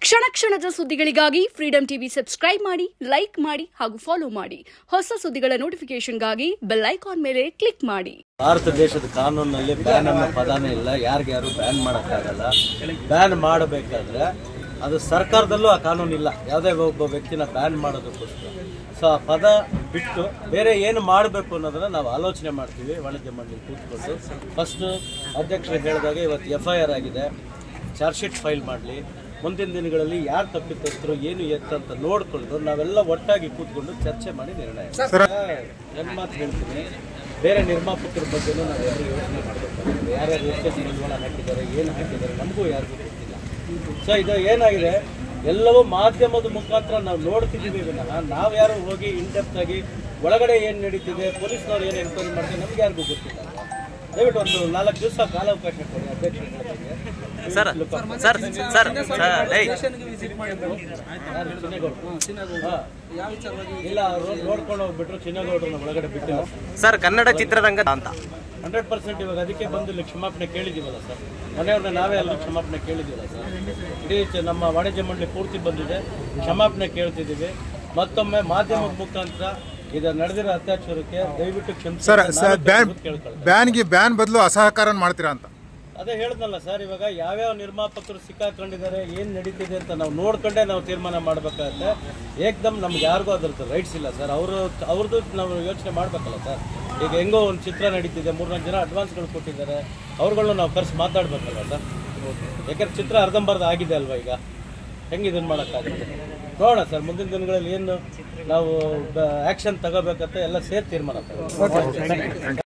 ಕ್ಷಣ ಕ್ಷಣದ ಸುದ್ದಿಗಳಿಗಾಗಿ ಫ್ರೀಡಂ ಟಿವಿ ಸಬ್ಸ್ಕ್ರೈಬ್ ಮಾಡಿ ಲೈಕ್ ಮಾಡಿ ಹಾಗೂ ಫಾಲೋ ಮಾಡಿ ಹೊಸ ಸುದ್ದಿಗಳ ನೋಟಿಫಿಕೇಶನ್ಗಾಗಿ ಬೆಲ್ ಐಕಾನ್ ಮೇಲೆ ಕ್ಲಿಕ್ ಮಾಡಿ ಭಾರತ ದೇಶದ ಕಾನೂನಲ್ಲಿ ಬ್ಯಾನ್ ಅನ್ನೋ ಪದಾನೇ ಇಲ್ಲ ಯಾರಿಗ್ಯಾರು ಬ್ಯಾನ್ ಮಾಡೋಕ್ಕಾಗಲ್ಲ ಬ್ಯಾನ್ ಮಾಡಬೇಕಾದ್ರೆ ಅದು ಸರ್ಕಾರದಲ್ಲೂ ಆ ಕಾನೂನು ಇಲ್ಲ ಯಾವುದೇ ಒಬ್ಬ ವ್ಯಕ್ತಿನ ಬ್ಯಾನ್ ಮಾಡೋದಕ್ಕೋಸ್ಕರ ಸೊ ಆ ಪದ ಬಿಟ್ಟು ಬೇರೆ ಏನು ಮಾಡಬೇಕು ಅನ್ನೋದನ್ನ ನಾವು ಆಲೋಚನೆ ಮಾಡ್ತೀವಿ ವಾಣಿಜ್ಯ ಮಂಡಳಿ ಕೂತ್ಕೊಂಡು ಫಸ್ಟ್ ಅಧ್ಯಕ್ಷರು ಹೇಳಿದಾಗ ಇವತ್ತು ಎಫ್ ಐ ಆರ್ ಆಗಿದೆ ಚಾರ್ಜ್ ಶೀಟ್ ಫೈಲ್ ಮಾಡಲಿ ಮುಂದಿನ ದಿನಗಳಲ್ಲಿ ಯಾರು ತಪ್ಪಿತಸ್ಥರು ಏನು ಎತ್ತ ಅಂತ ನೋಡಿಕೊಂಡು ನಾವೆಲ್ಲ ಒಟ್ಟಾಗಿ ಕೂತ್ಕೊಂಡು ಚರ್ಚೆ ಮಾಡಿ ನಿರ್ಣಯ ನನ್ನ ಮಾತು ಹೇಳ್ತೀನಿ ಬೇರೆ ನಿರ್ಮಾಪಕರ ಬಗ್ಗೆನೂ ನಾವು ಯಾರು ಯೋಚನೆ ಮಾಡಬೇಕಾಗುತ್ತೆ ಯಾರ್ಯಾರು ಎಷ್ಟು ಬಂಡವಾಳ ಹಾಕಿದ್ದಾರೆ ಏನು ಹಾಕಿದ್ದಾರೆ ನಮಗೂ ಯಾರಿಗೂ ಗೊತ್ತಿಲ್ಲ ಸೊ ಇದು ಏನಾಗಿದೆ ಎಲ್ಲವೂ ಮಾಧ್ಯಮದ ಮುಖಾಂತರ ನಾವು ನೋಡ್ತಿದ್ದೀವಿ ವಿನಃ ನಾವು ಯಾರು ಹೋಗಿ ಇನ್ ಡೆಪ್ತ್ ಆಗಿ ಒಳಗಡೆ ಏನು ನಡೀತಿದೆ ಪೊಲೀಸ್ನವ್ರು ಏನು ಎನ್ಕ್ವೈರಿ ಮಾಡ್ತಾರೆ ನಮ್ಗೆ ಯಾರಿಗೂ ಗೊತ್ತಿಲ್ಲ ದಯವಿಟ್ಟು ಒಂದು ನಾಲ್ಕು ದಿವಸ ಕಾಲಾವಕಾಶ ಕೊಡಿ ಅಧ್ಯಕ್ಷರು ಹೇಳಿದಂಗೆ. ಸರ್ ಸರ್ ಸರ್ ಸರ್ ಏಯ್ ಯಾರು ಚಿನ್ನೇಗೌಡ್ರು? ಹಾ. ಇಲ್ಲ ಅವರು ನೋಡ್ಕೊಂಡು ಹೋಗ್ಬಿಟ್ರು ಚಿನ್ನಗೌಡ್ರನ್ನ ಒಳಗಡೆ ಬಿಟ್ಟಿಲ್ಲ ಸರ್ ಕನ್ನಡ ಚಿತ್ರರಂಗ ಅಂತ ಹಂಡ್ರೆಡ್ ಪರ್ಸೆಂಟ್ ಇವಾಗ ಅದಕ್ಕೆ ಬಂದು ಇಲ್ಲಿ ಕ್ಷಮಾಪಣೆ ಕೇಳಿದ್ದೀವಲ್ಲ ಸರ್ ಮನೆಯವ್ರನ್ನ ನಾವೇ ಎಲ್ಲರೂ ಕ್ಷಮಾಪಣೆ ಕೇಳಿದ್ದೀವಲ್ಲ ಸರ್ ಇಡೀ ಚ- ನಮ್ಮ ವಾಣಿಜ್ಯ ಮಂಡಳಿ ಪೂರ್ತಿ ಬಂದಿದೆ ಕ್ಷಮಾಪಣೆ ಕೇಳ್ತಿದ್ದೀವಿ ಮತ್ತೊಮ್ಮೆ ಮಾಧ್ಯಮದ ಮುಖಾಂತರ ಇದು ನಡೆದಿರೋ ಅತ್ಯಾಚಾರಕ್ಕೆ ದಯವಿಟ್ಟು ಕ್ಷಮಿಸಿ ಸರ್ ಅಂತ ಸರ್ ನಾನು ಬ್ಯಾನ್ ಕೇಳ್ಕೊಳ್ತೀನಿ ಬ್ಯಾನ್ಗೆ ಬ್ಯಾನ್ ಬದಲು ಅಸಹಕಾರ ಮಾಡ್ತೀರಾ ಅಂತ ಅದೇ ಹೇಳಿದ್ನಲ್ಲ ಸರ್ ಇವಾಗ ಯಾವ್ಯಾವ ನಿರ್ಮಾಪಕರು ಸಿಕ್ಕಾಕೊಂಡಿದ್ದಾರೆ ಏನು ನಡೀತಿದೆ ಅಂತ ನಾವು ನೋಡ್ಕೊಂಡೇ ನಾವು ತೀರ್ಮಾನ ಮಾಡಬೇಕಾಗತ್ತೆ ಏಕ್ದಮ್ ನಮ್ಗೆ ಯಾರಿಗೂ ಅದ್ರದ್ದು ರೈಟ್ಸ್ ಇಲ್ಲ ಸರ್ ಅವರು ಅವ್ರದ್ದು ನಾವು ಯೋಚನೆ ಮಾಡಬೇಕಲ್ಲ ಸರ್ ಈಗ ಹೆಂಗೋ ಒಂದು ಚಿತ್ರ ನಡೀತಿದೆ ಮೂರ್ನಾಲ್ಕು ಜನ ಅಡ್ವಾನ್ಸ್ಗಳು ಕೊಟ್ಟಿದ್ದಾರೆ ಅವ್ರುಗಳನ್ನ ನಾವು ಕರೆಸಿ ಮಾತಾಡಬೇಕಲ್ಲ ಸರ್ ಯಾಕಂದ್ರೆ ಚಿತ್ರ ಅರ್ಧಂಬರ್ಧ ಆಗಿದೆ ಅಲ್ವಾ ಈಗ ಹೆಂಗೆ ಇದನ್ನು ಮಾಡೋಕ್ಕಾಗುತ್ತೆ ನೋಡೋಣ ಸರ್ ಮುಂದಿನ ದಿನಗಳಲ್ಲಿ ಏನು ನಾವು ಆ್ಯಕ್ಷನ್ ತಗೋಬೇಕಂತ ಎಲ್ಲ ಸೇರಿ ತೀರ್ಮಾನ ತಗೊಳ್ಳೋಣ.